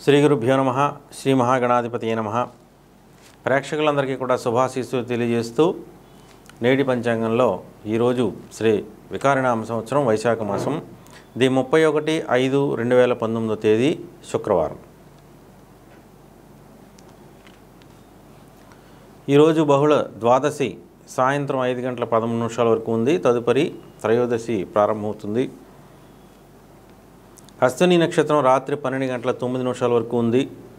శ్రీ గురుభ్యో నమ శ్రీ మహాగణాధిపతి నమ ప్రేక్షకులందరికీ కూడా శుభాశీస్సులు తెలియజేస్తూ నేటి పంచాంగంలో ఈరోజు శ్రీ వికారినామ సంవత్సరం వైశాఖ మాసం ది ముప్పై ఒకటి ఐదు రెండు వేల పంతొమ్మిదో తేదీ శుక్రవారం ఈరోజు బహుళ ద్వాదశి సాయంత్రం ఐదు గంటల పదమూడు నిమిషాల వరకు ఉంది తదుపరి త్రయోదశి ప్రారంభమవుతుంది హస్తని నక్షత్రం రాత్రి పన్నెండు గంటల తొమ్మిది నిమిషాల వరకు ఉంది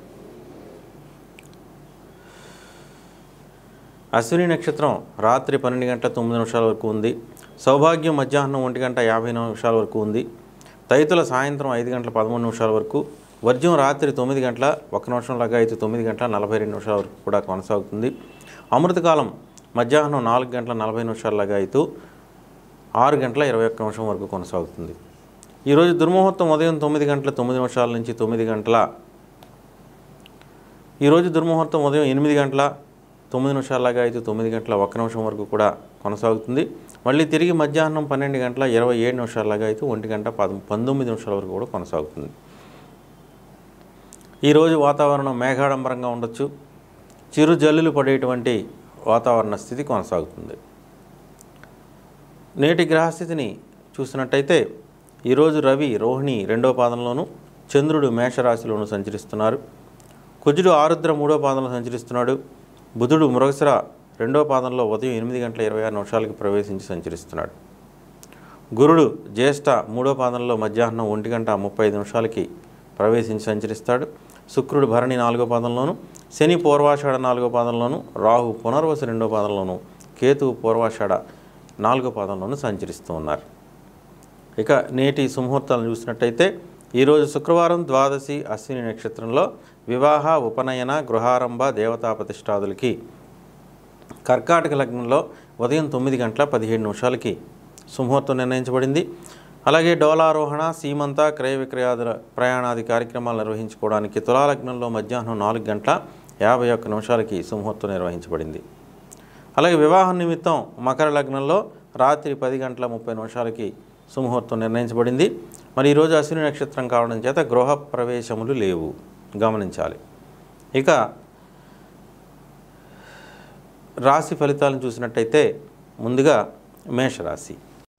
అశ్విని నక్షత్రం రాత్రి పన్నెండు గంటల తొమ్మిది నిమిషాల వరకు ఉంది సౌభాగ్యం మధ్యాహ్నం ఒంటి గంట యాభై నిమిషాల వరకు ఉంది తైతుల సాయంత్రం ఐదు గంటల పదమూడు నిమిషాల వరకు వర్జ్యం రాత్రి తొమ్మిది గంటల ఒక నిమిషం లాగా అయితే తొమ్మిది గంటల నలభై రెండు నిమిషాల వరకు కూడా కొనసాగుతుంది అమృతకాలం మధ్యాహ్నం నాలుగు గంటల నలభై నిమిషాల లాగా అయితే ఆరు గంటల ఇరవై ఒక్క నిమిషం వరకు కొనసాగుతుంది ఈరోజు దుర్ముహూర్తం ఉదయం తొమ్మిది గంటల తొమ్మిది నిమిషాల నుంచి తొమ్మిది గంటల ఈరోజు దుర్ముహూర్తం ఉదయం ఎనిమిది గంటల తొమ్మిది నిమిషాలలాగా అయితే తొమ్మిది గంటల ఒక్క నిమిషం వరకు కూడా కొనసాగుతుంది మళ్ళీ తిరిగి మధ్యాహ్నం పన్నెండు గంటల ఇరవై ఏడు నిమిషాలలాగా అయితే ఒంటి గంట పద పంతొమ్మిది నిమిషాల వరకు కూడా కొనసాగుతుంది ఈరోజు వాతావరణం మేఘాడంబరంగా ఉండొచ్చు చిరు జల్లులు పడేటువంటి వాతావరణ స్థితి కొనసాగుతుంది నేటి గ్రహస్థితిని చూసినట్టయితే ఈరోజు రవి రోహిణి రెండో పాదంలోను చంద్రుడు మేషరాశిలోను సంచరిస్తున్నారు కుజుడు ఆరుద్ర మూడో పాదంలో సంచరిస్తున్నాడు బుధుడు మృగశిర రెండో పాదంలో ఉదయం ఎనిమిది గంటల ఇరవై ఆరు నిమిషాలకి ప్రవేశించి సంచరిస్తున్నాడు గురుడు జ్యేష్ఠ మూడో పాదంలో మధ్యాహ్నం ఒంటి గంట ముప్పై ఐదు నిమిషాలకి ప్రవేశించి సంచరిస్తాడు శుక్రుడు భరణి నాలుగో పాదంలోను శని పూర్వాషాఢ నాలుగో పాదంలోను రాహు పునర్వసు రెండో పాదంలోను కేతువు పూర్వాషాఢ నాలుగో పాదంలోను సంచరిస్తూ ఉన్నారు ఇక నేటి సుముహూర్తాలను చూసినట్టయితే ఈరోజు శుక్రవారం ద్వాదశి అశ్విని నక్షత్రంలో వివాహ ఉపనయన గృహారంభ దేవతా ప్రతిష్టాదులకి కర్కాటక లగ్నంలో ఉదయం తొమ్మిది గంటల పదిహేడు నిమిషాలకి సుముహూర్తం నిర్ణయించబడింది అలాగే డోలారోహణ సీమంత క్రయ విక్రయాదుల ప్రయాణాది కార్యక్రమాలు నిర్వహించుకోవడానికి తులాలగ్నంలో మధ్యాహ్నం నాలుగు గంటల యాభై ఒక్క నిమిషాలకి సుముహూర్తం నిర్వహించబడింది అలాగే వివాహం నిమిత్తం మకర లగ్నంలో రాత్రి పది గంటల ముప్పై నిమిషాలకి సుముహూర్తం నిర్ణయించబడింది మరి ఈరోజు అశ్విని నక్షత్రం కావడం చేత గృహ ప్రవేశములు లేవు గమనించాలి ఇక రాశి ఫలితాలను చూసినట్టయితే ముందుగా మేషరాశి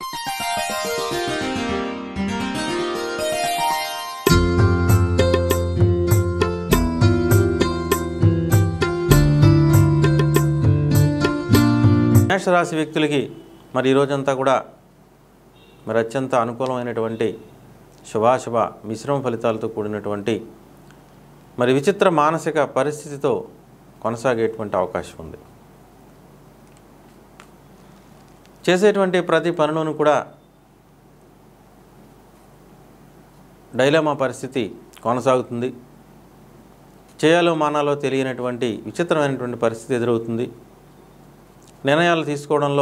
మేషరాశి వ్యక్తులకి మరి ఈరోజంతా కూడా మరి అత్యంత అనుకూలమైనటువంటి శుభాశుభ మిశ్రమ ఫలితాలతో కూడినటువంటి మరి విచిత్ర మానసిక పరిస్థితితో కొనసాగేటువంటి అవకాశం ఉంది చేసేటువంటి ప్రతి పనిలోనూ కూడా డైలమా పరిస్థితి కొనసాగుతుంది చేయాలో మానాలో తెలియనటువంటి విచిత్రమైనటువంటి పరిస్థితి ఎదురవుతుంది నిర్ణయాలు తీసుకోవడంలో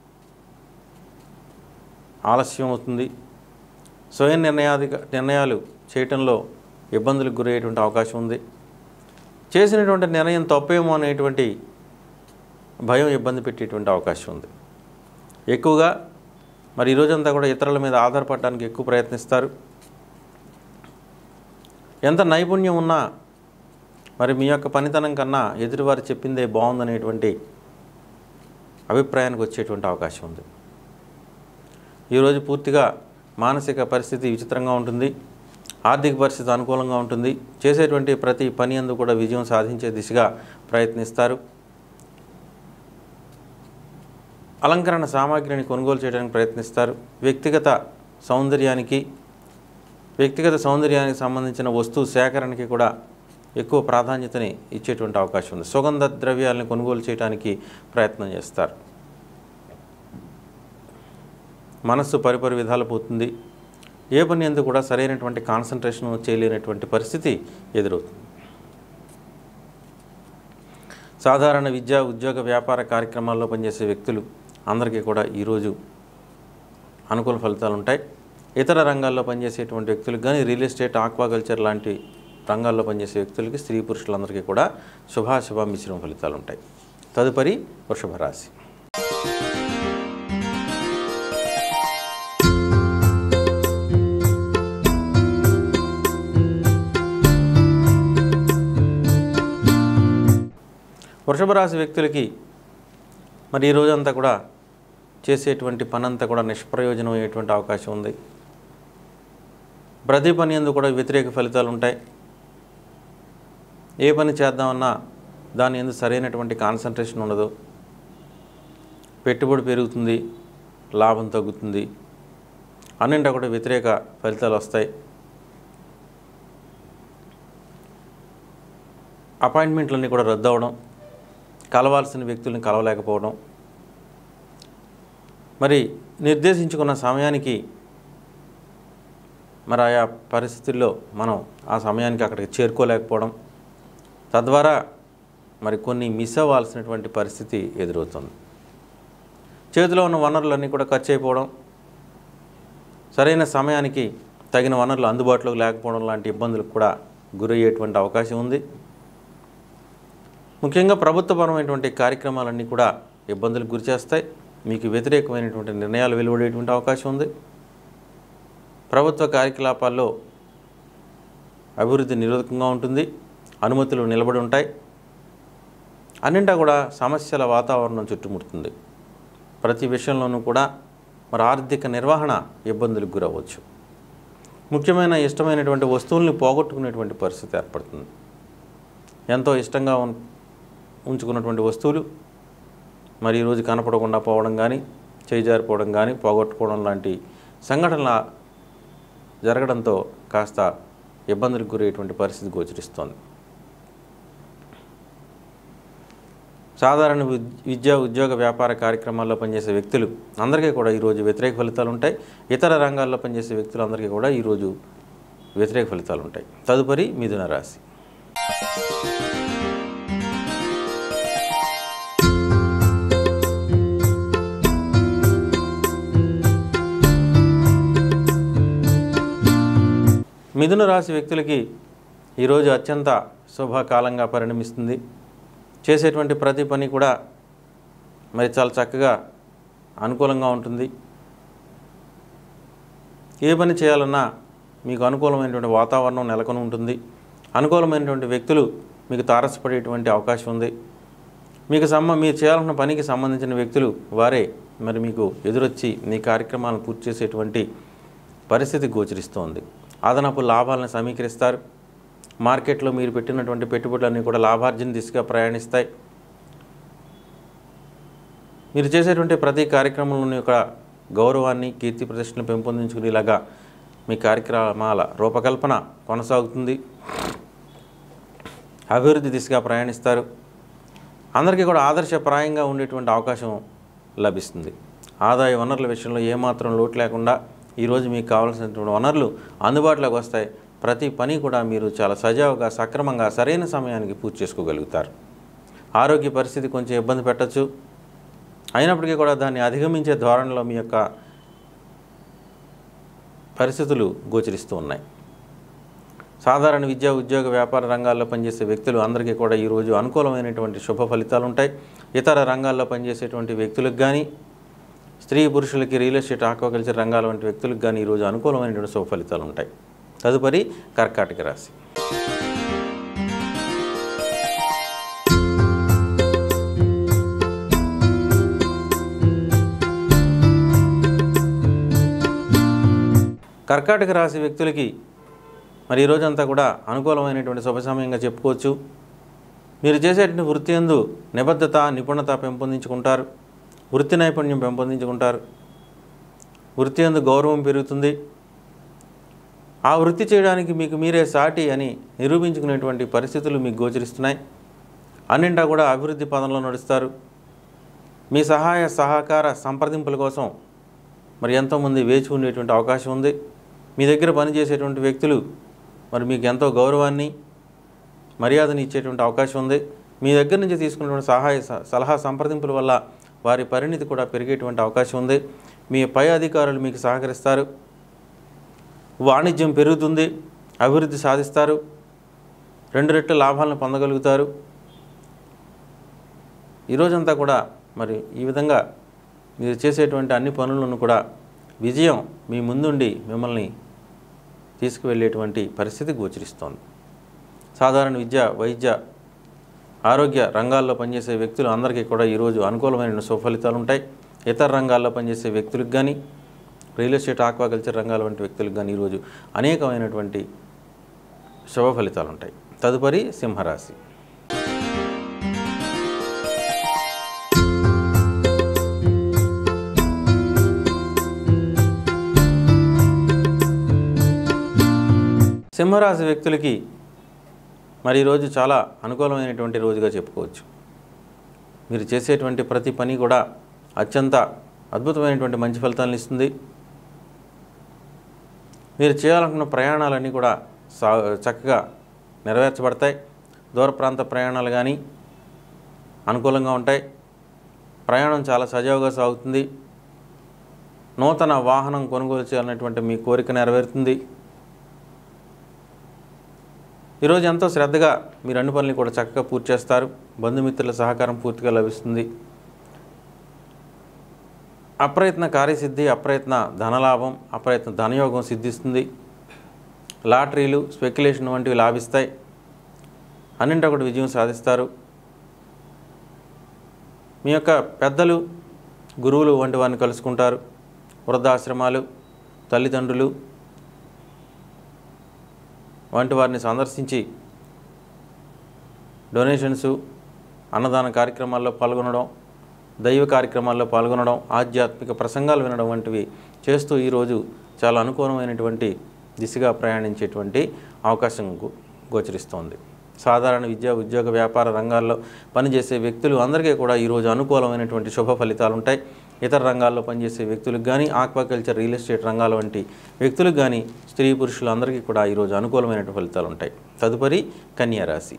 ఆలస్యం అవుతుంది స్వయం నిర్ణయాధిక నిర్ణయాలు చేయటంలో ఇబ్బందులకు గురయ్యేటువంటి అవకాశం ఉంది చేసినటువంటి నిర్ణయం తప్పేమో అనేటువంటి భయం ఇబ్బంది పెట్టేటువంటి అవకాశం ఉంది ఎక్కువగా మరి ఈరోజంతా కూడా ఇతరుల మీద ఆధారపడడానికి ఎక్కువ ప్రయత్నిస్తారు ఎంత నైపుణ్యం ఉన్నా మరి మీ యొక్క పనితనం కన్నా ఎదుటివారు చెప్పిందే బాగుందనేటువంటి అభిప్రాయానికి వచ్చేటువంటి అవకాశం ఉంది ఈరోజు పూర్తిగా మానసిక పరిస్థితి విచిత్రంగా ఉంటుంది ఆర్థిక పరిస్థితి అనుకూలంగా ఉంటుంది చేసేటువంటి ప్రతి పని అందు కూడా విజయం సాధించే దిశగా ప్రయత్నిస్తారు అలంకరణ సామాగ్రిని కొనుగోలు చేయడానికి ప్రయత్నిస్తారు వ్యక్తిగత సౌందర్యానికి వ్యక్తిగత సౌందర్యానికి సంబంధించిన వస్తువు సేకరణకి కూడా ఎక్కువ ప్రాధాన్యతని ఇచ్చేటువంటి అవకాశం ఉంది సుగంధ ద్రవ్యాలను కొనుగోలు చేయడానికి ప్రయత్నం చేస్తారు మనస్సు పరిపరి విధాలు పోతుంది ఏ పని ఎందుకు కూడా సరైనటువంటి కాన్సన్ట్రేషన్ చేయలేనటువంటి పరిస్థితి ఎదురవుతుంది సాధారణ విద్యా ఉద్యోగ వ్యాపార కార్యక్రమాల్లో పనిచేసే వ్యక్తులు అందరికీ కూడా ఈరోజు అనుకూల ఫలితాలు ఉంటాయి ఇతర రంగాల్లో పనిచేసేటువంటి వ్యక్తులకు కానీ రియల్ ఎస్టేట్ ఆక్వాకల్చర్ లాంటి రంగాల్లో పనిచేసే వ్యక్తులకి స్త్రీ పురుషులందరికీ కూడా శుభాశుభ మిశ్రమ ఫలితాలు ఉంటాయి తదుపరి వృషభ రాశి వృషభ రాశి వ్యక్తులకి మరి ఈ రోజంతా కూడా చేసేటువంటి పనంతా కూడా నిష్ప్రయోజనం అయ్యేటువంటి అవకాశం ఉంది ప్రతి పని ఎందు కూడా వ్యతిరేక ఫలితాలు ఉంటాయి ఏ పని చేద్దామన్నా దాని ఎందు సరైనటువంటి కాన్సన్ట్రేషన్ ఉండదు పెట్టుబడి పెరుగుతుంది లాభం తగ్గుతుంది అన్నింటా కూడా వ్యతిరేక ఫలితాలు వస్తాయి అపాయింట్మెంట్లన్నీ కూడా రద్దు అవ్వడం కలవాల్సిన వ్యక్తుల్ని కలవలేకపోవడం మరి నిర్దేశించుకున్న సమయానికి మరి ఆయా పరిస్థితుల్లో మనం ఆ సమయానికి అక్కడికి చేరుకోలేకపోవడం తద్వారా మరి కొన్ని మిస్ అవ్వాల్సినటువంటి పరిస్థితి ఎదురవుతుంది చేతిలో ఉన్న వనరులన్నీ కూడా ఖర్చు అయిపోవడం సరైన సమయానికి తగిన వనరులు అందుబాటులోకి లేకపోవడం లాంటి ఇబ్బందులకు కూడా గురయ్యేటువంటి అవకాశం ఉంది ముఖ్యంగా ప్రభుత్వపరమైనటువంటి కార్యక్రమాలన్నీ కూడా ఇబ్బందులకు గురిచేస్తాయి మీకు వ్యతిరేకమైనటువంటి నిర్ణయాలు వెలువడేటువంటి అవకాశం ఉంది ప్రభుత్వ కార్యకలాపాల్లో అభివృద్ధి నిరోధకంగా ఉంటుంది అనుమతులు నిలబడి ఉంటాయి అన్నింటా కూడా సమస్యల వాతావరణం చుట్టుముడుతుంది ప్రతి విషయంలోనూ కూడా మరి ఆర్థిక నిర్వహణ ఇబ్బందులకు గురవ్వచ్చు ముఖ్యమైన ఇష్టమైనటువంటి వస్తువుల్ని పోగొట్టుకునేటువంటి పరిస్థితి ఏర్పడుతుంది ఎంతో ఇష్టంగా ఉన్- ఉంచుకున్నటువంటి వస్తువులు మరి ఈరోజు కనపడకుండా పోవడం కానీ చేజారిపోవడం కానీ పోగొట్టుకోవడం లాంటి సంఘటనల జరగడంతో కాస్త ఇబ్బందులకు గురయ్యేటువంటి పరిస్థితి గోచరిస్తోంది సాధారణ విద్- విద్యా ఉద్యోగ వ్యాపార కార్యక్రమాల్లో పనిచేసే వ్యక్తులు అందరికీ కూడా ఈరోజు వ్యతిరేక ఫలితాలు ఉంటాయి ఇతర రంగాల్లో పనిచేసే వ్యక్తులందరికీ కూడా ఈరోజు వ్యతిరేక ఫలితాలు ఉంటాయి తదుపరి మిథున రాశి మిథున రాశి వ్యక్తులకి ఈరోజు అత్యంత శుభకాలంగా పరిణమిస్తుంది చేసేటువంటి ప్రతి పని కూడా మరి చాలా చక్కగా అనుకూలంగా ఉంటుంది ఏ పని చేయాలన్నా మీకు అనుకూలమైనటువంటి వాతావరణం నెలకొని ఉంటుంది అనుకూలమైనటువంటి వ్యక్తులు మీకు తారసపడేటువంటి అవకాశం ఉంది మీకు సంబ మీరు చేయాలన్న పనికి సంబంధించిన వ్యక్తులు వారే మరి మీకు ఎదురొచ్చి మీ కార్యక్రమాలను పూర్తి చేసేటువంటి పరిస్థితి గోచరిస్తోంది అదనపు లాభాలను సమీకరిస్తారు మార్కెట్లో మీరు పెట్టినటువంటి పెట్టుబడులన్నీ కూడా లాభార్జన దిశగా ప్రయాణిస్తాయి మీరు చేసేటువంటి ప్రతి కార్యక్రమంలోని యొక్క గౌరవాన్ని కీర్తి ప్రతిష్టను పెంపొందించుకునేలాగా మీ కార్యక్రమాల రూపకల్పన కొనసాగుతుంది అభివృద్ధి దిశగా ప్రయాణిస్తారు అందరికీ కూడా ఆదర్శప్రాయంగా ఉండేటువంటి అవకాశం లభిస్తుంది ఆదాయ వనరుల విషయంలో ఏమాత్రం లోటు లేకుండా ఈరోజు మీకు కావాల్సినటువంటి వనరులు అందుబాటులోకి వస్తాయి ప్రతి పని కూడా మీరు చాలా సజావుగా సక్రమంగా సరైన సమయానికి పూర్తి చేసుకోగలుగుతారు ఆరోగ్య పరిస్థితి కొంచెం ఇబ్బంది పెట్టచ్చు అయినప్పటికీ కూడా దాన్ని అధిగమించే ధోరణిలో మీ యొక్క పరిస్థితులు గోచరిస్తూ ఉన్నాయి సాధారణ విద్యా ఉద్యోగ వ్యాపార రంగాల్లో పనిచేసే వ్యక్తులు అందరికీ కూడా ఈరోజు అనుకూలమైనటువంటి శుభ ఫలితాలు ఉంటాయి ఇతర రంగాల్లో పనిచేసేటువంటి వ్యక్తులకు కానీ స్త్రీ పురుషులకి రియల్ ఎస్టేట్ ఆక్వాకల్చర్ రంగాల వంటి వ్యక్తులకు కానీ ఈరోజు అనుకూలమైనటువంటి శుభ ఫలితాలు ఉంటాయి తదుపరి కర్కాటక రాశి కర్కాటక రాశి వ్యక్తులకి మరి ఈ రోజంతా కూడా అనుకూలమైనటువంటి శుభ సమయంగా చెప్పుకోవచ్చు మీరు చేసేటువంటి వృత్తి ఎందు నిబద్ధత నిపుణత పెంపొందించుకుంటారు వృత్తి నైపుణ్యం పెంపొందించుకుంటారు వృత్తి ఎందు గౌరవం పెరుగుతుంది ఆ వృత్తి చేయడానికి మీకు మీరే సాటి అని నిరూపించుకునేటువంటి పరిస్థితులు మీకు గోచరిస్తున్నాయి అన్నింటా కూడా అభివృద్ధి పదంలో నడుస్తారు మీ సహాయ సహకార సంప్రదింపుల కోసం మరి ఎంతోమంది వేచి ఉండేటువంటి అవకాశం ఉంది మీ దగ్గర పనిచేసేటువంటి వ్యక్తులు మరి మీకు ఎంతో గౌరవాన్ని మర్యాదను ఇచ్చేటువంటి అవకాశం ఉంది మీ దగ్గర నుంచి తీసుకున్నటువంటి సహాయ స- సలహా సంప్రదింపుల వల్ల వారి పరిణితి కూడా పెరిగేటువంటి అవకాశం ఉంది మీ పై అధికారులు మీకు సహకరిస్తారు వాణిజ్యం పెరుగుతుంది అభివృద్ధి సాధిస్తారు రెండు రెట్ల లాభాలను పొందగలుగుతారు ఈరోజంతా కూడా మరి ఈ విధంగా మీరు చేసేటువంటి అన్ని పనులను కూడా విజయం మీ ముందుండి మిమ్మల్ని తీసుకువెళ్ళేటువంటి పరిస్థితి గోచరిస్తోంది సాధారణ విద్య వైద్య ఆరోగ్య రంగాల్లో పనిచేసే వ్యక్తులు అందరికీ కూడా ఈరోజు అనుకూలమైన సుఫలితాలు ఉంటాయి ఇతర రంగాల్లో పనిచేసే వ్యక్తులకు కానీ రియల్ ఎస్టేట్ ఆక్వాకల్చర్ రంగాల వంటి వ్యక్తులకు కానీ ఈరోజు అనేకమైనటువంటి శుభ ఫలితాలు ఉంటాయి తదుపరి సింహరాశి సింహరాశి వ్యక్తులకి మరి ఈరోజు చాలా అనుకూలమైనటువంటి రోజుగా చెప్పుకోవచ్చు మీరు చేసేటువంటి ప్రతి పని కూడా అత్యంత అద్భుతమైనటువంటి మంచి ఫలితాలను ఇస్తుంది మీరు చేయాలనుకున్న ప్రయాణాలన్నీ కూడా సా చక్కగా నెరవేర్చబడతాయి దూర ప్రాంత ప్రయాణాలు కానీ అనుకూలంగా ఉంటాయి ప్రయాణం చాలా సజావుగా సాగుతుంది నూతన వాహనం కొనుగోలు చేయాలనేటువంటి మీ కోరిక నెరవేరుతుంది ఈరోజు ఎంతో శ్రద్ధగా మీరు అన్ని పనులు కూడా చక్కగా పూర్తి చేస్తారు బంధుమిత్రుల సహకారం పూర్తిగా లభిస్తుంది అప్రయత్న కార్యసిద్ధి అప్రయత్న ధనలాభం అప్రయత్న ధనయోగం సిద్ధిస్తుంది లాటరీలు స్పెక్యులేషన్ వంటివి లాభిస్తాయి అన్నింటి ఒకటి విజయం సాధిస్తారు మీ యొక్క పెద్దలు గురువులు వంటి వారిని కలుసుకుంటారు వృద్ధాశ్రమాలు తల్లిదండ్రులు వంటి వారిని సందర్శించి డొనేషన్స్ అన్నదాన కార్యక్రమాల్లో పాల్గొనడం దైవ కార్యక్రమాల్లో పాల్గొనడం ఆధ్యాత్మిక ప్రసంగాలు వినడం వంటివి చేస్తూ ఈరోజు చాలా అనుకూలమైనటువంటి దిశగా ప్రయాణించేటువంటి అవకాశం గో గోచరిస్తోంది సాధారణ విద్యా ఉద్యోగ వ్యాపార రంగాల్లో పనిచేసే వ్యక్తులు అందరికీ కూడా ఈరోజు అనుకూలమైనటువంటి శుభ ఫలితాలు ఉంటాయి ఇతర రంగాల్లో పనిచేసే వ్యక్తులకు కానీ ఆక్వాకల్చర్ రియల్ ఎస్టేట్ రంగాల వంటి వ్యక్తులకు కానీ స్త్రీ పురుషులు అందరికీ కూడా ఈరోజు అనుకూలమైనటువంటి ఫలితాలు ఉంటాయి తదుపరి కన్యా రాశి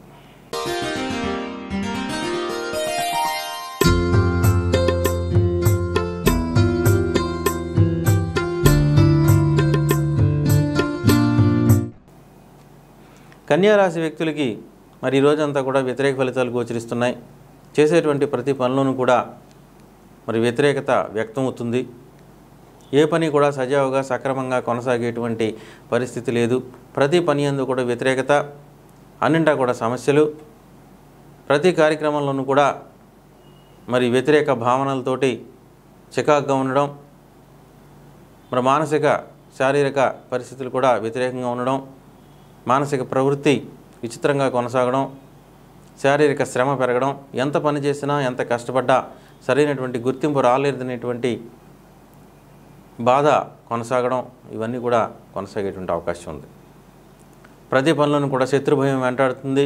కన్యా రాశి వ్యక్తులకి మరి ఈ రోజంతా కూడా వ్యతిరేక ఫలితాలు గోచరిస్తున్నాయి చేసేటువంటి ప్రతి పనిలోనూ కూడా మరి వ్యతిరేకత వ్యక్తమవుతుంది ఏ పని కూడా సజావుగా సక్రమంగా కొనసాగేటువంటి పరిస్థితి లేదు ప్రతి పని అందు కూడా వ్యతిరేకత అన్నింటా కూడా సమస్యలు ప్రతి కార్యక్రమంలోనూ కూడా మరి వ్యతిరేక భావనలతోటి చికాకుగా ఉండడం మరి మానసిక శారీరక పరిస్థితులు కూడా వ్యతిరేకంగా ఉండడం మానసిక ప్రవృత్తి విచిత్రంగా కొనసాగడం శారీరక శ్రమ పెరగడం ఎంత పని చేసినా ఎంత కష్టపడ్డా సరైనటువంటి గుర్తింపు రాలేదనేటువంటి బాధ కొనసాగడం ఇవన్నీ కూడా కొనసాగేటువంటి అవకాశం ఉంది ప్రతి పనులను కూడా శత్రుభయం వెంటాడుతుంది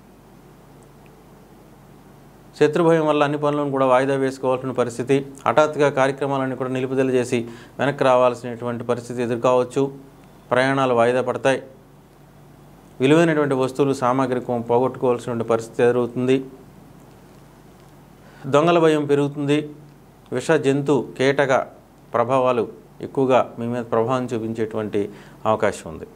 శత్రుభయం వల్ల అన్ని పనులను కూడా వాయిదా వేసుకోవాల్సిన పరిస్థితి హఠాత్తుగా కార్యక్రమాలన్నీ కూడా నిలుపుదల చేసి వెనక్కి రావాల్సినటువంటి పరిస్థితి ఎదుర్కోవచ్చు ప్రయాణాలు వాయిదా పడతాయి విలువైనటువంటి వస్తువులు సామాగ్రి కొ- పోగొట్టుకోవాల్సినటువంటి పరిస్థితి ఎదురవుతుంది దొంగల భయం పెరుగుతుంది విష జంతు కీటక ప్రభావాలు ఎక్కువగా మీ మీద ప్రభావం చూపించేటువంటి అవకాశం ఉంది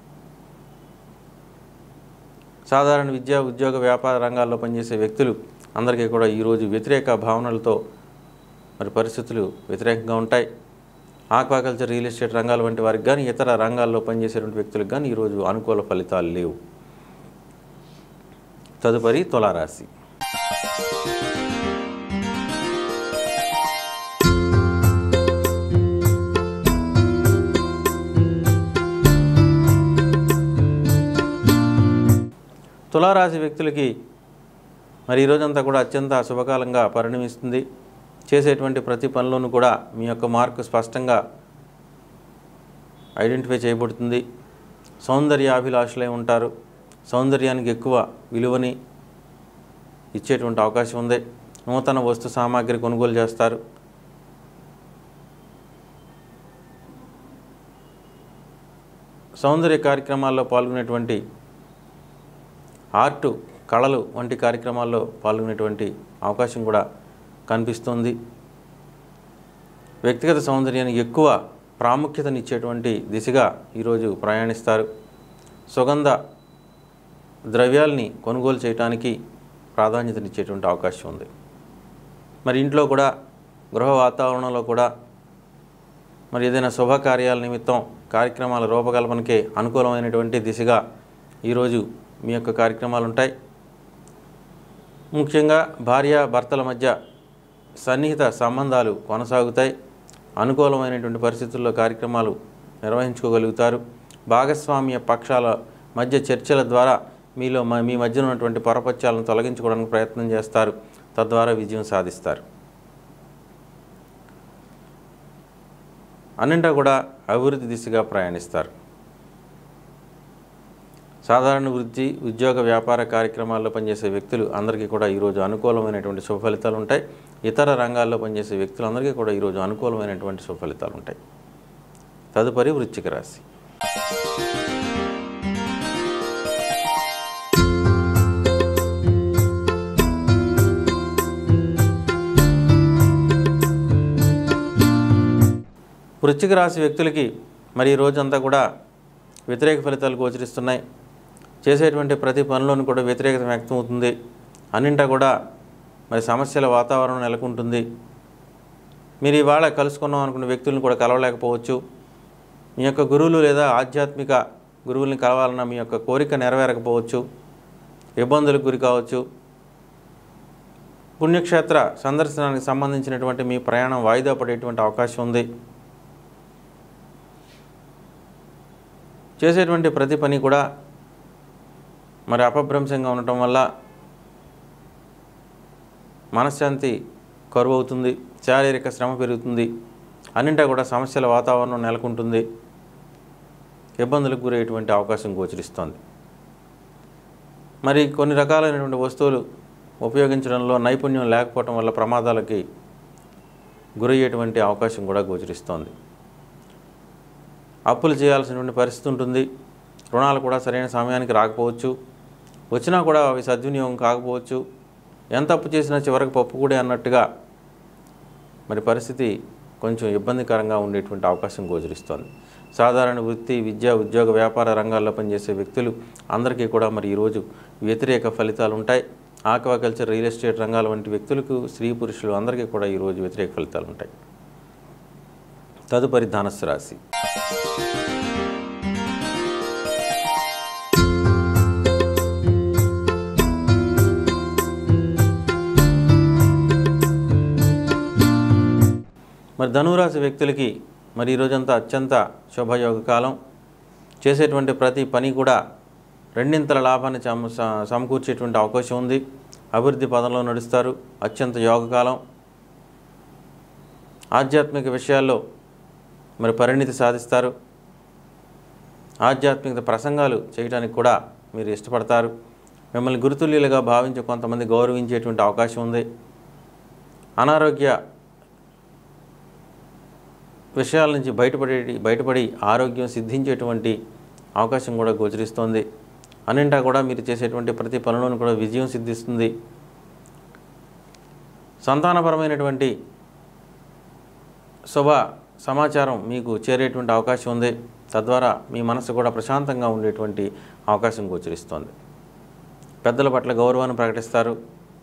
సాధారణ విద్యా ఉద్యోగ వ్యాపార రంగాల్లో పనిచేసే వ్యక్తులు అందరికీ కూడా ఈరోజు వ్యతిరేక భావనలతో మరి పరిస్థితులు వ్యతిరేకంగా ఉంటాయి ఆక్వాకల్చర్ రియల్ ఎస్టేట్ రంగాల వంటి వారికి కానీ ఇతర రంగాల్లో పనిచేసేటువంటి వ్యక్తులకు కానీ ఈరోజు అనుకూల ఫలితాలు లేవు తదుపరి తులారాశి తులారాశి వ్యక్తులకి మరి ఈరోజంతా కూడా అత్యంత శుభకాలంగా పరిణమిస్తుంది చేసేటువంటి ప్రతి పనిలోనూ కూడా మీ యొక్క మార్కు స్పష్టంగా ఐడెంటిఫై చేయబడుతుంది సౌందర్యాభిలాషులై ఉంటారు సౌందర్యానికి ఎక్కువ విలువని ఇచ్చేటువంటి అవకాశం ఉంది నూతన వస్తు సామాగ్రి కొనుగోలు చేస్తారు సౌందర్య కార్యక్రమాల్లో పాల్గొనేటువంటి ఆర్టు కళలు వంటి కార్యక్రమాల్లో పాల్గొనేటువంటి అవకాశం కూడా కనిపిస్తుంది వ్యక్తిగత సౌందర్యానికి ఎక్కువ ప్రాముఖ్యతనిచ్చేటువంటి దిశగా ఈరోజు ప్రయాణిస్తారు సుగంధ ద్రవ్యాల్ని కొనుగోలు చేయడానికి ప్రాధాన్యతనిచ్చేటువంటి అవకాశం ఉంది మరి ఇంట్లో కూడా గృహ వాతావరణంలో కూడా మరి ఏదైనా శుభకార్యాల నిమిత్తం కార్యక్రమాల రూపకల్పనకే అనుకూలమైనటువంటి దిశగా ఈరోజు మీ యొక్క కార్యక్రమాలు ఉంటాయి ముఖ్యంగా భార్య భర్తల మధ్య సన్నిహిత సంబంధాలు కొనసాగుతాయి అనుకూలమైనటువంటి పరిస్థితుల్లో కార్యక్రమాలు నిర్వహించుకోగలుగుతారు భాగస్వామ్య పక్షాల మధ్య చర్చల ద్వారా మీలో మ- మీ మధ్య ఉన్నటువంటి పొరపత్యాలను తొలగించుకోవడానికి ప్రయత్నం చేస్తారు తద్వారా విజయం సాధిస్తారు అన్నింటా కూడా అభివృద్ధి దిశగా ప్రయాణిస్తారు సాధారణ వృత్తి ఉద్యోగ వ్యాపార కార్యక్రమాల్లో పనిచేసే వ్యక్తులు అందరికీ కూడా ఈరోజు అనుకూలమైనటువంటి శుభ ఫలితాలు ఉంటాయి ఇతర రంగాల్లో పనిచేసే వ్యక్తులందరికీ కూడా ఈరోజు అనుకూలమైనటువంటి శుభ ఫలితాలు ఉంటాయి తదుపరి వృశ్చిక రాశి వృశ్చిక రాశి వ్యక్తులకి మరి ఈ రోజంతా కూడా వ్యతిరేక ఫలితాలు గోచరిస్తున్నాయి చేసేటువంటి ప్రతి పనిలోనూ కూడా వ్యతిరేకత వ్యక్తమవుతుంది అన్నింటా కూడా మరి సమస్యల వాతావరణం నెలకొంటుంది మీరు ఇవాళ కలుసుకున్నాం అనుకున్న వ్యక్తులను కూడా కలవలేకపోవచ్చు మీ యొక్క గురువులు లేదా ఆధ్యాత్మిక గురువుల్ని కలవాలన్న మీ యొక్క కోరిక నెరవేరకపోవచ్చు ఇబ్బందులకు గురి కావచ్చు పుణ్యక్షేత్ర సందర్శనానికి సంబంధించినటువంటి మీ ప్రయాణం వాయిదా పడేటువంటి అవకాశం ఉంది చేసేటువంటి ప్రతి పని కూడా మరి అపభ్రంశంగా ఉండటం వల్ల మనశ్శాంతి కరువు అవుతుంది శారీరక శ్రమ పెరుగుతుంది అన్నింటా కూడా సమస్యల వాతావరణం నెలకొంటుంది ఇబ్బందులకు గురయ్యేటువంటి అవకాశం గోచరిస్తోంది మరి కొన్ని రకాలైనటువంటి వస్తువులు ఉపయోగించడంలో నైపుణ్యం లేకపోవటం వల్ల ప్రమాదాలకి గురయ్యేటువంటి అవకాశం కూడా గోచరిస్తోంది అప్పులు చేయాల్సినటువంటి పరిస్థితి ఉంటుంది రుణాలు కూడా సరైన సమయానికి రాకపోవచ్చు వచ్చినా కూడా అవి సద్వినియోగం కాకపోవచ్చు ఎంత అప్పు చేసినా చివరికి పప్పు కూడా అన్నట్టుగా మరి పరిస్థితి కొంచెం ఇబ్బందికరంగా ఉండేటువంటి అవకాశం గోచరిస్తోంది సాధారణ వృత్తి విద్య ఉద్యోగ వ్యాపార రంగాల్లో పనిచేసే వ్యక్తులు అందరికీ కూడా మరి ఈరోజు వ్యతిరేక ఫలితాలు ఉంటాయి ఆక్వాకల్చర్ రియల్ ఎస్టేట్ రంగాల వంటి వ్యక్తులకు స్త్రీ పురుషులు అందరికీ కూడా ఈరోజు వ్యతిరేక ఫలితాలు ఉంటాయి తదుపరి ధనస్సు రాశి మరి ధనురాశి వ్యక్తులకి మరి ఈరోజంతా అత్యంత శుభయోగ కాలం చేసేటువంటి ప్రతి పని కూడా రెండింతల లాభాన్ని చమ స- సమకూర్చేటువంటి అవకాశం ఉంది అభివృద్ధి పదంలో నడుస్తారు అత్యంత యోగకాలం ఆధ్యాత్మిక విషయాల్లో మరి పరిణితి సాధిస్తారు ఆధ్యాత్మిక ప్రసంగాలు చేయడానికి కూడా మీరు ఇష్టపడతారు మిమ్మల్ని గురుతుల్యులుగా భావించి కొంతమంది గౌరవించేటువంటి అవకాశం ఉంది అనారోగ్య విషయాల నుంచి బయటపడే బయటపడి ఆరోగ్యం సిద్ధించేటువంటి అవకాశం కూడా గోచరిస్తోంది అన్నింటా కూడా మీరు చేసేటువంటి ప్రతి పనిలోనూ కూడా విజయం సిద్ధిస్తుంది సంతానపరమైనటువంటి శుభ సమాచారం మీకు చేరేటువంటి అవకాశం ఉంది తద్వారా మీ మనసు కూడా ప్రశాంతంగా ఉండేటువంటి అవకాశం గోచరిస్తోంది పెద్దల పట్ల గౌరవాన్ని ప్రకటిస్తారు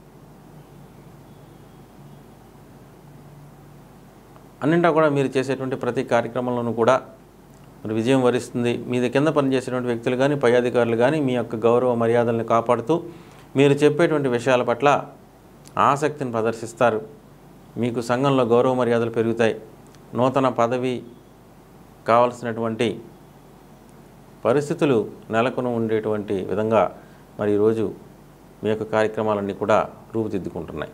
అన్నింటా కూడా మీరు చేసేటువంటి ప్రతి కార్యక్రమంలోనూ కూడా మరి విజయం వరిస్తుంది మీద కింద పనిచేసేటువంటి వ్యక్తులు కానీ పై అధికారులు కానీ మీ యొక్క గౌరవ మర్యాదల్ని కాపాడుతూ మీరు చెప్పేటువంటి విషయాల పట్ల ఆసక్తిని ప్రదర్శిస్తారు మీకు సంఘంలో గౌరవ మర్యాదలు పెరుగుతాయి నూతన పదవి కావలసినటువంటి పరిస్థితులు నెలకొని ఉండేటువంటి విధంగా మరి ఈరోజు మీ యొక్క కార్యక్రమాలన్నీ కూడా రూపుదిద్దుకుంటున్నాయి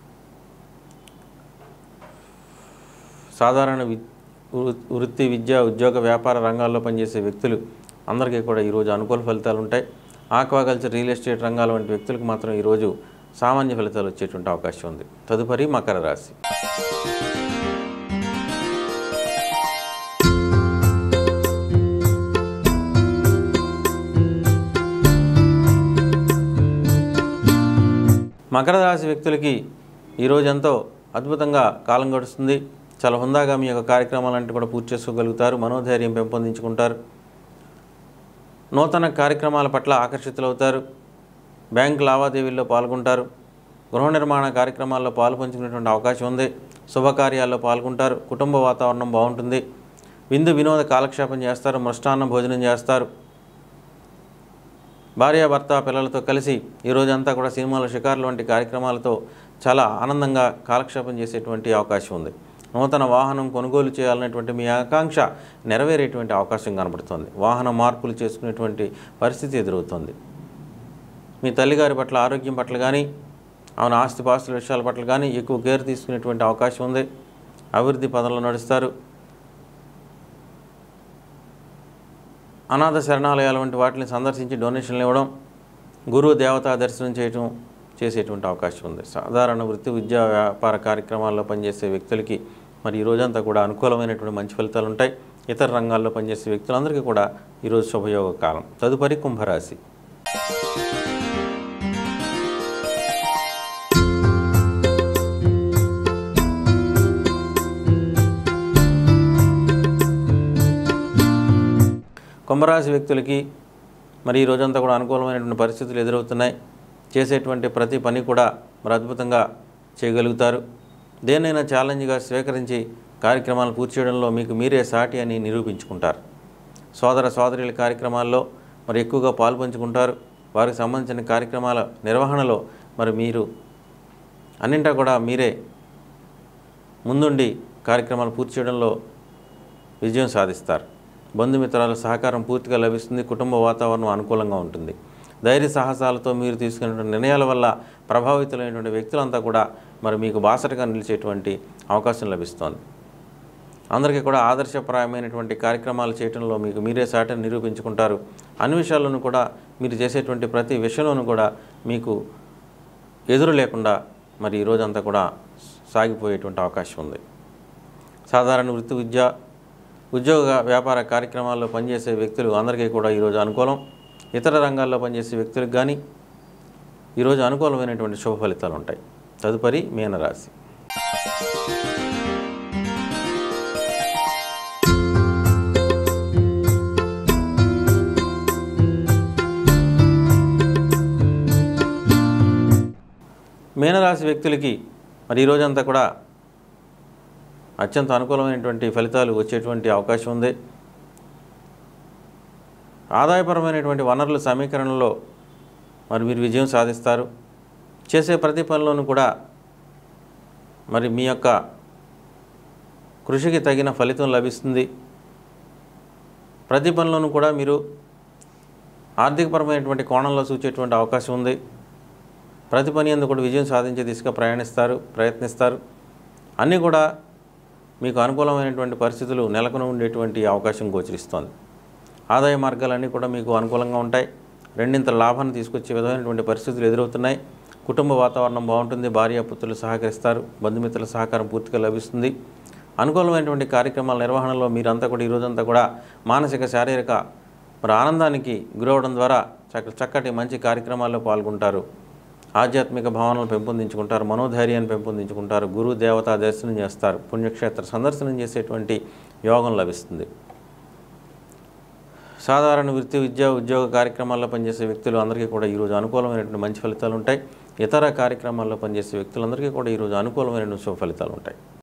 సాధారణ వి వృ- వృత్తి విద్య ఉద్యోగ వ్యాపార రంగాల్లో పనిచేసే వ్యక్తులు అందరికీ కూడా ఈరోజు అనుకూల ఫలితాలు ఉంటాయి ఆక్వాకల్చర్ రియల్ ఎస్టేట్ రంగాల వంటి వ్యక్తులకు మాత్రం ఈరోజు సామాన్య ఫలితాలు వచ్చేటువంటి అవకాశం ఉంది తదుపరి మకర రాశి మకర రాశి వ్యక్తులకి ఈరోజు ఎంతో అద్భుతంగా కాలం గడుస్తుంది చాలా హుందాగా మీ యొక్క కార్యక్రమాలంటే కూడా పూర్తి చేసుకోగలుగుతారు మనోధైర్యం పెంపొందించుకుంటారు నూతన కార్యక్రమాల పట్ల ఆకర్షితులవుతారు బ్యాంక్ లావాదేవీల్లో పాల్గొంటారు గృహ నిర్మాణ కార్యక్రమాల్లో పాలు పంచుకునేటువంటి అవకాశం ఉంది శుభకార్యాల్లో పాల్గొంటారు కుటుంబ వాతావరణం బాగుంటుంది విందు వినోద కాలక్షేపం చేస్తారు మృష్టాన్న భోజనం చేస్తారు భార్యాభర్త పిల్లలతో కలిసి ఈ రోజంతా కూడా సినిమాలు షికార్లు వంటి కార్యక్రమాలతో చాలా ఆనందంగా కాలక్షేపం చేసేటువంటి అవకాశం ఉంది నూతన వాహనం కొనుగోలు చేయాలనేటువంటి మీ ఆకాంక్ష నెరవేరేటువంటి అవకాశం కనబడుతుంది వాహన మార్పులు చేసుకునేటువంటి పరిస్థితి ఎదురవుతుంది మీ తల్లిగారి పట్ల ఆరోగ్యం పట్ల కానీ ఆమె ఆస్తిపాస్తుల విషయాల పట్ల కానీ ఎక్కువ కేర్ తీసుకునేటువంటి అవకాశం ఉంది అభివృద్ధి పదంలో నడుస్తారు అనాథ శరణాలయాల వంటి వాటిని సందర్శించి డొనేషన్లు ఇవ్వడం గురువు దేవతా దర్శనం చేయటం చేసేటువంటి అవకాశం ఉంది సాధారణ వృత్తి విద్యా వ్యాపార కార్యక్రమాల్లో పనిచేసే వ్యక్తులకి మరి ఈ రోజంతా కూడా అనుకూలమైనటువంటి మంచి ఫలితాలు ఉంటాయి ఇతర రంగాల్లో పనిచేసే వ్యక్తులందరికీ కూడా ఈరోజు శుభయోగ కాలం తదుపరి కుంభరాశి కుంభరాశి వ్యక్తులకి మరి ఈ రోజంతా కూడా అనుకూలమైనటువంటి పరిస్థితులు ఎదురవుతున్నాయి చేసేటువంటి ప్రతి పని కూడా మరి అద్భుతంగా చేయగలుగుతారు దేన్నైనా ఛాలెంజ్గా స్వీకరించి కార్యక్రమాలు పూర్తి చేయడంలో మీకు మీరే సాటి అని నిరూపించుకుంటారు సోదర సోదరుల కార్యక్రమాల్లో మరి ఎక్కువగా పాల్పంచుకుంటారు వారికి సంబంధించిన కార్యక్రమాల నిర్వహణలో మరి మీరు అన్నింటా కూడా మీరే ముందుండి కార్యక్రమాలు పూర్తి చేయడంలో విజయం సాధిస్తారు బంధుమిత్రాల సహకారం పూర్తిగా లభిస్తుంది కుటుంబ వాతావరణం అనుకూలంగా ఉంటుంది ధైర్య సాహసాలతో మీరు తీసుకున్నటువంటి నిర్ణయాల వల్ల ప్రభావితులైనటువంటి వ్యక్తులంతా కూడా మరి మీకు బాసటగా నిలిచేటువంటి అవకాశం లభిస్తోంది అందరికీ కూడా ఆదర్శప్రాయమైనటువంటి కార్యక్రమాలు చేయడంలో మీకు మీరే సాటని నిరూపించుకుంటారు అన్ని విషయాల్లోనూ కూడా మీరు చేసేటువంటి ప్రతి విషయంలోనూ కూడా మీకు ఎదురు లేకుండా మరి ఈ రోజంతా కూడా సాగిపోయేటువంటి అవకాశం ఉంది సాధారణ వృత్తి విద్య ఉద్యోగ వ్యాపార కార్యక్రమాల్లో పనిచేసే వ్యక్తులు అందరికీ కూడా ఈరోజు అనుకూలం ఇతర రంగాల్లో పనిచేసే వ్యక్తులకు కానీ ఈరోజు అనుకూలమైనటువంటి శుభ ఫలితాలు ఉంటాయి తదుపరి మీనరాశి మీనరాశి వ్యక్తులకి మరి ఈ రోజంతా కూడా అత్యంత అనుకూలమైనటువంటి ఫలితాలు వచ్చేటువంటి అవకాశం ఉంది ఆదాయపరమైనటువంటి వనరుల సమీకరణలో మరి మీరు విజయం సాధిస్తారు చేసే ప్రతి పనిలోనూ కూడా మరి మీ యొక్క కృషికి తగిన ఫలితం లభిస్తుంది ప్రతి పనిలోనూ కూడా మీరు ఆర్థికపరమైనటువంటి కోణంలో చూచేటువంటి అవకాశం ఉంది ప్రతి పని ఎందుకు కూడా విజయం సాధించే దిశగా ప్రయాణిస్తారు ప్రయత్నిస్తారు అన్నీ కూడా మీకు అనుకూలమైనటువంటి పరిస్థితులు నెలకొని ఉండేటువంటి అవకాశం గోచరిస్తోంది ఆదాయ మార్గాలన్నీ కూడా మీకు అనుకూలంగా ఉంటాయి రెండింత లాభాన్ని తీసుకొచ్చే విధమైనటువంటి పరిస్థితులు ఎదురవుతున్నాయి కుటుంబ వాతావరణం బాగుంటుంది భార్య పుత్రులు సహకరిస్తారు బంధుమిత్రుల సహకారం పూర్తిగా లభిస్తుంది అనుకూలమైనటువంటి కార్యక్రమాల నిర్వహణలో మీరంతా కూడా ఈరోజంతా కూడా మానసిక శారీరక మరి ఆనందానికి గురవడం ద్వారా చక్క చక్కటి మంచి కార్యక్రమాల్లో పాల్గొంటారు ఆధ్యాత్మిక భావనలు పెంపొందించుకుంటారు మనోధైర్యాన్ని పెంపొందించుకుంటారు గురు దేవతా దర్శనం చేస్తారు పుణ్యక్షేత్ర సందర్శనం చేసేటువంటి యోగం లభిస్తుంది సాధారణ వృత్తి విద్య ఉద్యోగ కార్యక్రమాల్లో పనిచేసే వ్యక్తులు అందరికీ కూడా ఈరోజు అనుకూలమైనటువంటి మంచి ఫలితాలు ఉంటాయి ఇతర కార్యక్రమాల్లో పనిచేసే వ్యక్తులందరికీ కూడా ఈరోజు అనుకూలమైనటువంటి శుభ ఫలితాలు ఉంటాయి